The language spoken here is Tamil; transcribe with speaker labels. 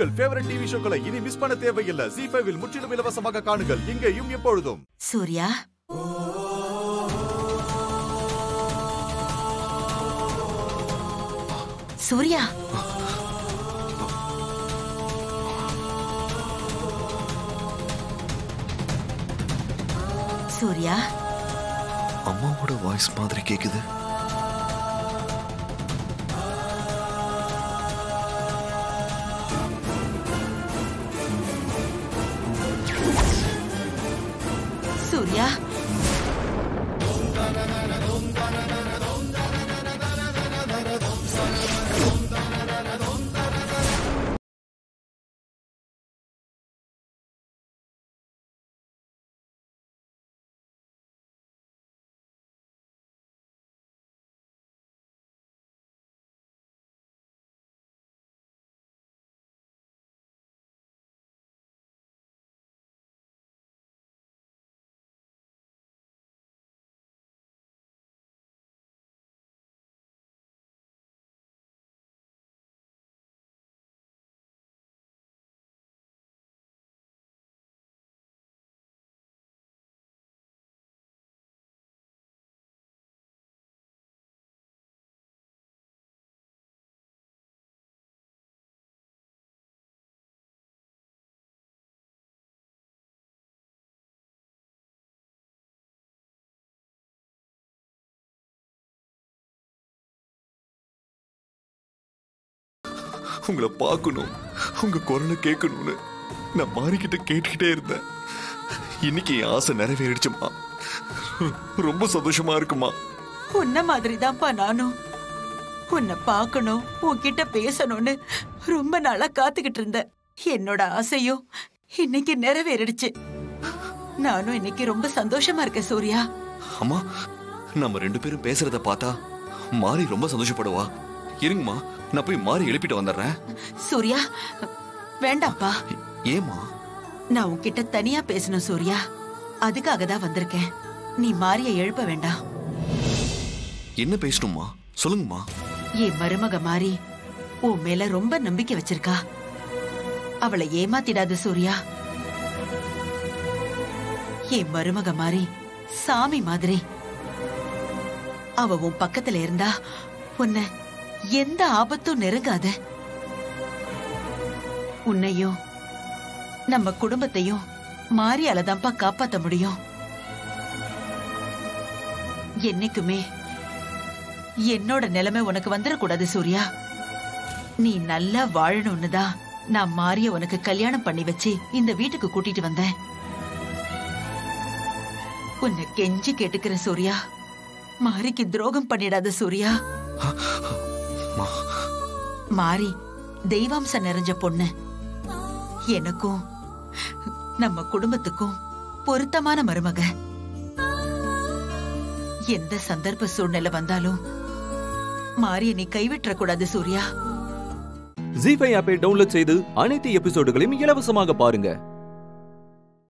Speaker 1: உங்கள் ஃபேவரட் டிவி ஷோக்களை இனி மிஸ் பண்ண தேவையில்லை ஜி ஃபைவில் முற்றிலும் இலவசமாக காணுங்கள் இங்கேயும் எப்பொழுதும்
Speaker 2: சூர்யா சூர்யா சூர்யா
Speaker 3: அம்மாவோட வாய்ஸ் மாதிரி கேக்குது
Speaker 2: சூர்யா
Speaker 3: உங்களை பார்க்கணும் உங்க குரலை கேட்கணும்னு நான் மாறிக்கிட்ட கேட்டுக்கிட்டே இருந்தேன் இன்னைக்கு என் ஆசை நிறைவேறிடுச்சுமா ரொம்ப சந்தோஷமா இருக்குமா
Speaker 2: உன்ன மாதிரி தான்ப்பா நானும் உன்னை பார்க்கணும் உன்கிட்ட பேசணும்னு ரொம்ப நாளா காத்துக்கிட்டு இருந்தேன் என்னோட ஆசையும் இன்னைக்கு நிறைவேறிடுச்சு நானும் இன்னைக்கு ரொம்ப சந்தோஷமா இருக்கேன் சூர்யா
Speaker 3: அம்மா நம்ம ரெண்டு பேரும் பேசுறத பார்த்தா மாறி ரொம்ப சந்தோஷப்படுவா இருங்கம்மா நான் போய் மாறி எழுப்பிட்டு வந்துடுறேன்
Speaker 2: சூர்யா வேண்டாம்ப்பா
Speaker 3: ஏமா
Speaker 2: நான் உன்கிட்ட தனியா பேசணும் சூர்யா அதுக்காக தான் வந்திருக்கேன் நீ மாரிய எழுப்ப வேண்டாம்
Speaker 3: என்ன பேசணுமா சொல்லுங்கம்மா
Speaker 2: என் மருமக மாறி உன் மேல ரொம்ப நம்பிக்கை வச்சிருக்கா அவளை ஏமாத்திடாத சூர்யா என் மருமக மாறி சாமி மாதிரி அவ உன் பக்கத்துல இருந்தா உன்னை எந்த ஆபத்தும் நெருங்காத உன்னையும் நம்ம குடும்பத்தையும் மாரியால தான்ப்பா காப்பாத்த முடியும் என்னைக்குமே என்னோட நிலைமை உனக்கு வந்துடக்கூடாது சூர்யா நீ நல்லா வாழணும்னு தான் நான் மாரிய உனக்கு கல்யாணம் பண்ணி வச்சு இந்த வீட்டுக்கு கூட்டிட்டு வந்தேன் உன்னை கெஞ்சி கேட்டுக்கிற சூர்யா மாரிக்கு துரோகம் பண்ணிடாத சூர்யா
Speaker 3: மா
Speaker 2: மாரி தெய்வாம்சம் நிறைஞ்ச பொண்ணு எனக்கும் நம்ம குடும்பத்துக்கும் பொருத்தமான மருமக எந்த சந்தர்ப்ப சூழ்நிலை வந்தாலும் மாரிய நீ கைவிட்டுற கூடாது சூர்யா
Speaker 4: ஜி ஃபைவ் ஆப்பை டவுன்லோட் செய்து அனைத்து எபிசோடுகளையும் இலவசமாக பாருங்க